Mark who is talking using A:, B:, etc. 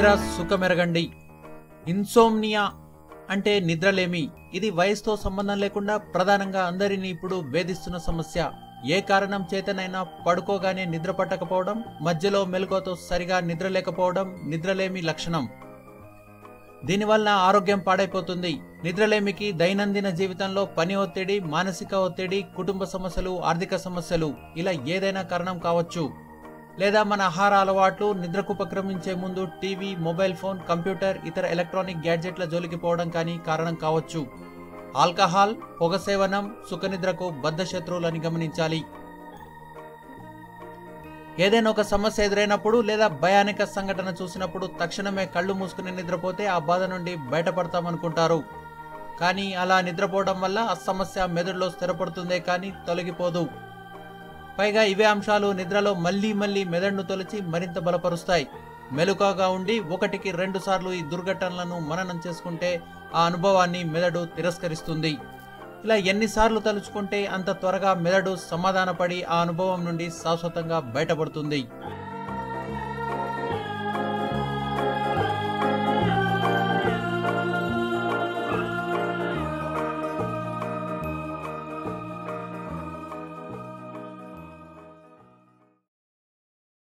A: నిద్ర సుఖమెరగండి ఇన్సోమ్నియా అంటే నిద్రలేమి ఇది వయసుతో సంబంధం లేకుండా ప్రధానంగా అందరినీ ఇప్పుడు వేధిస్తున్న సమస్య ఏ కారణం చేతనైనా పడుకోగానే నిద్ర పట్టకపోవడం మధ్యలో మెలకువతో సరిగా నిద్ర లేకపోవడం నిద్రలేమి లక్షణం దీనివల్ల ఆరోగ్యం పాడైపోతుంది నిద్రలేమికి దైనందిన జీవితంలో పని ఒత్తిడి మానసిక ఒత్తిడి కుటుంబ సమస్యలు ఆర్థిక సమస్యలు ఇలా ఏదైనా కారణం కావచ్చు లేదా మన ఆహార అలవాట్లు నిద్రకు ఉపక్రమించే ముందు టీవీ మొబైల్ ఫోన్ కంప్యూటర్ ఇతర ఎలక్ట్రానిక్ గ్యాడ్జెట్ల జోలికి పోవడం కానీ కారణం కావచ్చు ఆల్కహాల్ పొగ సేవనం సుఖనిద్రకు బద్ధ శత్రువులని గమనించాలి ఏదైనా ఒక సమస్య ఎదురైనప్పుడు లేదా భయానక సంఘటన చూసినప్పుడు తక్షణమే కళ్ళు మూసుకుని నిద్రపోతే ఆ బాధ నుండి బయటపడతామనుకుంటారు కానీ అలా నిద్రపోవడం వల్ల ఆ సమస్య మెదడులో స్థిరపడుతుందే కానీ తొలగిపోదు పైగా ఇవే అంశాలు నిద్రలో మళ్లీ మళ్లీ మెదడును తొలిచి మరింత బలపరుస్తాయి మెలుకగా ఉండి ఒకటికి రెండు సార్లు ఈ దుర్ఘటనలను మననం చేసుకుంటే ఆ అనుభవాన్ని మెదడు తిరస్కరిస్తుంది ఇలా ఎన్నిసార్లు తలుచుకుంటే అంత త్వరగా మెదడు సమాధానపడి ఆ అనుభవం నుండి శాశ్వతంగా బయటపడుతుంది